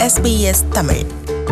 SBS Tamil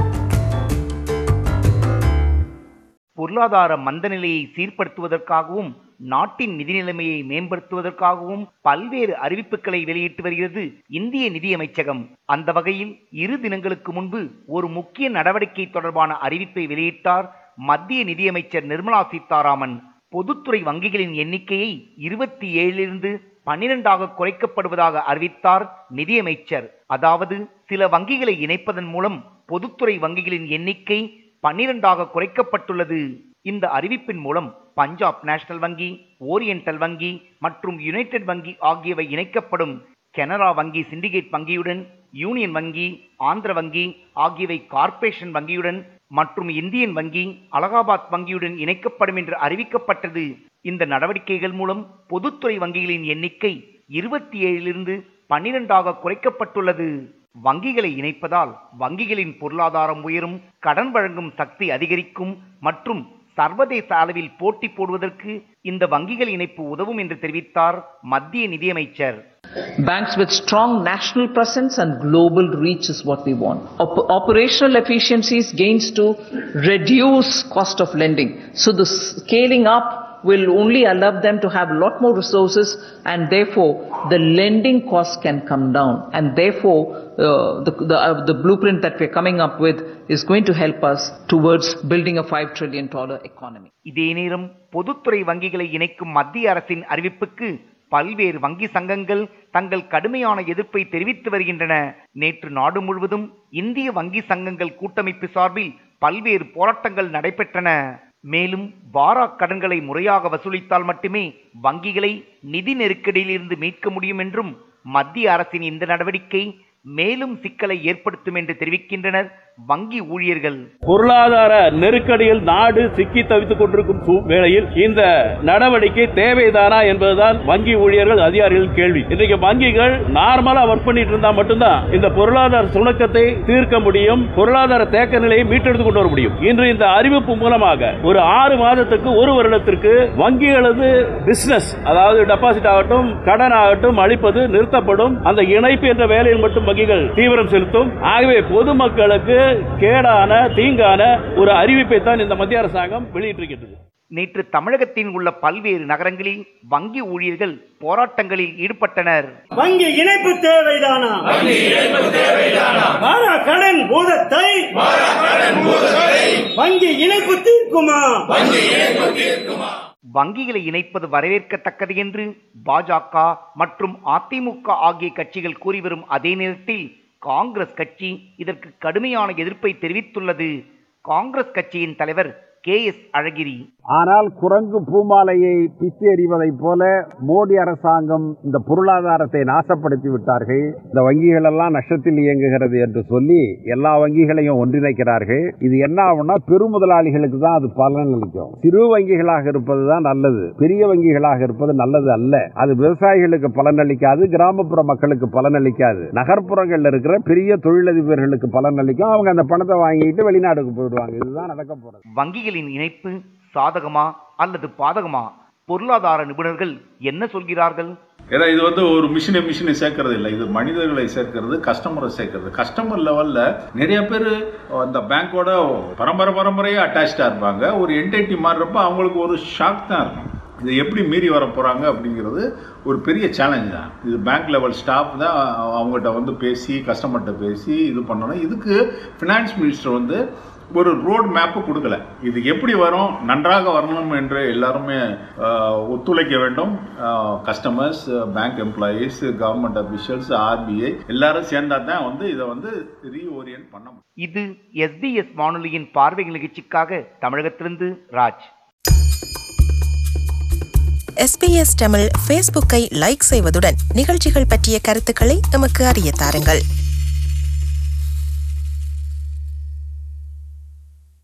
பொருளாதார மந்தநிலையை சீர்படுத்துவதற்காகவும் நாட்டின் நிதி நிலைமையை மேம்படுத்துவதற்காகவும் பல்வேறு அறிவிப்புகளை வெளியிட்டு வருகிறது இந்திய நிதியமைச்சகம் அந்த வகையில் இரு தினங்களுக்கு முன்பு ஒரு முக்கிய நடவடிக்கை தொடர்பான அறிவிப்பை வெளியிட்டார் மத்திய நிதியமைச்சர் நிர்மலா சீதாராமன் பொதுத்துறை வங்கிகளின் எண்ணிக்கையை இருபத்தி ஏழிலிருந்து பன்னிரண்டாக குறைக்கப்படுவதாக அறிவித்தார் நிதியமைச்சர் அதாவது சில வங்கிகளை இணைப்பதன் மூலம் பொதுத்துறை வங்கிகளின் எண்ணிக்கை பன்னிரண்டாக குறைக்கப்பட்டுள்ளது இந்த அறிவிப்பின் மூலம் பஞ்சாப் நேஷனல் வங்கி ஓரியண்டல் வங்கி மற்றும் யுனைடெட் வங்கி ஆகியவை இணைக்கப்படும் கனரா வங்கி சிண்டிகேட் வங்கியுடன் யூனியன் வங்கி ஆந்திர வங்கி ஆகியவை கார்ப்பரேஷன் வங்கியுடன் மற்றும் இந்தியன் வங்கி அலகாபாத் வங்கியுடன் இணைக்கப்படும் என்று அறிவிக்கப்பட்டது இந்த நடவடிக்கைகள் மூலம் பொதுத்துறை வங்கிகளின் எண்ணிக்கை இருபத்தி ஏழிலிருந்து பன்னிரண்டாக குறைக்கப்பட்டுள்ளது வங்கிகளை இணைப்பதால் வங்கிகளின் பொருளாதாரம் உயரும் கடன் வழங்கும் சக்தி அதிகரிக்கும் மற்றும் சர்வதேச அளவில் போட்டி போடுவதற்கு இந்த வங்கிகள் இணைப்பு உதவும் என்று தெரிவித்தார் மத்திய நிதியமைச்சர் Banks with strong national presence and global reach is what we want. Op- operational efficiencies gains to reduce cost of lending. So the scaling up will only allow them to have a lot more resources and therefore the lending costs can come down and therefore uh, the, the, uh, the blueprint that we're coming up with is going to help us towards building a $5 trillion economy. இதே நேரம் பொதுத்துறை வங்கிகளை இணைக்கும் மத்திய அரசின் அறிவிப்புக்கு பல்வேறு வங்கி சங்கங்கள் தங்கள் கடுமையான எதிர்ப்பை தெரிவித்து வருகின்றன நேற்று நாடு முழுவதும் இந்திய வங்கி சங்கங்கள் கூட்டமைப்பு சார்பில் பல்வேறு போராட்டங்கள் நடைபெற்றன மேலும் வாரா கடன்களை முறையாக வசூலித்தால் மட்டுமே வங்கிகளை நிதி நெருக்கடியிலிருந்து மீட்க முடியும் என்றும் மத்திய அரசின் இந்த நடவடிக்கை மேலும் சிக்கலை ஏற்படுத்தும் என்று தெரிவிக்கின்றனர் வங்கி ஊழியர்கள் பொருளாதார நெருக்கடியில் நாடு சிக்கி தவித்துக் கொண்டிருக்கும் சூ- வேளையில் இந்த நடவடிக்கை தேவைதானா என்பதுதான் வங்கி ஊழியர்கள் அதிகாரிகள் கேள்வி இன்றைக்கு வங்கிகள் நார்மலா ஒர்க் பண்ணிட்டு இருந்தா மட்டும்தான் இந்த பொருளாதார சுணக்கத்தை தீர்க்க முடியும் பொருளாதார தேக்க நிலையை மீட்டெடுத்து கொண்டு வர முடியும் இன்று இந்த அறிவிப்பு மூலமாக ஒரு ஆறு மாதத்துக்கு ஒரு வருடத்திற்கு வங்கிகளது பிசினஸ் அதாவது டெபாசிட் ஆகட்டும் கடன் ஆகட்டும் அளிப்பது நிறுத்தப்படும் அந்த இணைப்பு என்ற வேலையில் மட்டும் வங்கிகள் தீவிரம் செலுத்தும் ஆகவே பொதுமக்களுக்கு கேடான தீங்கான ஒரு அறிவிப்பை தான் இந்த மத்திய அரசாங்கம் வெளியிட்டிருக்கிறது நேற்று தமிழகத்தின் உள்ள பல்வேறு நகரங்களில் வங்கி ஊழியர்கள் போராட்டங்களில் ஈடுபட்டனர் வங்கி இணைப்பு தேவைதானா மாறா கடன் பூதத்தை வங்கி இணைப்பு தீர்க்குமா வங்கிகளை இணைப்பது வரவேற்கத்தக்கது என்று பாஜக மற்றும் அதிமுக ஆகிய கட்சிகள் கூறி வரும் அதே நேரத்தில் காங்கிரஸ் கட்சி இதற்கு கடுமையான எதிர்ப்பை தெரிவித்துள்ளது காங்கிரஸ் கட்சியின் தலைவர் கே எஸ் அழகிரி ஆனால் குரங்கு பூமாலையை பித்து எறிவதைப் போல மோடி அரசாங்கம் இந்த பொருளாதாரத்தை நாசப்படுத்தி விட்டார்கள் இந்த வங்கிகள் எல்லாம் நஷ்டத்தில் இயங்குகிறது என்று சொல்லி எல்லா வங்கிகளையும் ஒன்றிணைக்கிறார்கள் இது என்ன ஆகும்னா பெருமுதலாளிகளுக்கு தான் அது பலன் அளிக்கும் சிறு வங்கிகளாக இருப்பது தான் நல்லது பெரிய வங்கிகளாக இருப்பது நல்லது அல்ல அது விவசாயிகளுக்கு பலன் அளிக்காது கிராமப்புற மக்களுக்கு பலன் அளிக்காது நகர்ப்புறங்கள்ல இருக்கிற பெரிய தொழிலதிபர்களுக்கு பலன் அளிக்கும் அவங்க அந்த பணத்தை வாங்கிட்டு வெளிநாடுக்கு போயிடுவாங்க இதுதான் நடக்க போறது வங்கிகளின் இணைப்பு சாதகமா அல்லது பாதகமா பொருளாதார நிபுணர்கள் என்ன சொல்கிறார்கள் ஏன்னா இது வந்து ஒரு மிஷினை மிஷினை சேர்க்கறது இல்லை இது மனிதர்களை சேர்க்கறது கஸ்டமரை சேர்க்கறது கஸ்டமர் லெவலில் நிறைய பேர் அந்த பேங்க்கோட பரம்பரை பரம்பரையாக அட்டாச்சாக இருப்பாங்க ஒரு என்டைட்டி மாறுறப்ப அவங்களுக்கு ஒரு ஷாக் தான் இருக்கும் இதை எப்படி மீறி வர போகிறாங்க அப்படிங்கிறது ஒரு பெரிய சேலஞ்ச் தான் இது பேங்க் லெவல் ஸ்டாஃப் தான் அவங்ககிட்ட வந்து பேசி கஸ்டமர்கிட்ட பேசி இது பண்ணணும் இதுக்கு ஃபினான்ஸ் மினிஸ்டர் வந்து ஒரு ரோட் மேப்பு கொடுக்கல இது எப்படி வரும் நன்றாக வரணும் என்று எல்லாருமே ஆஹ், ஒத்துழைக்க வேண்டும் customers bank employees government officials RBI எல்லாரும் சேர்ந்தா தான் வந்து இதை வந்து ரீஓரியன்ட் பண்ண முடியும் இது எஸ்பிஎஸ் வானொலியின் பார்வை நிகழ்ச்சிக்காக தமிழகத்திலிருந்து ராஜ் எஸ்பிஎஸ் தமிழ் ஃபேஸ்புக்கை லைக் செய்வதுடன் நிகழ்ச்சிகள் பற்றிய கருத்துக்களை எமக்கு அறிய தாருங்கள்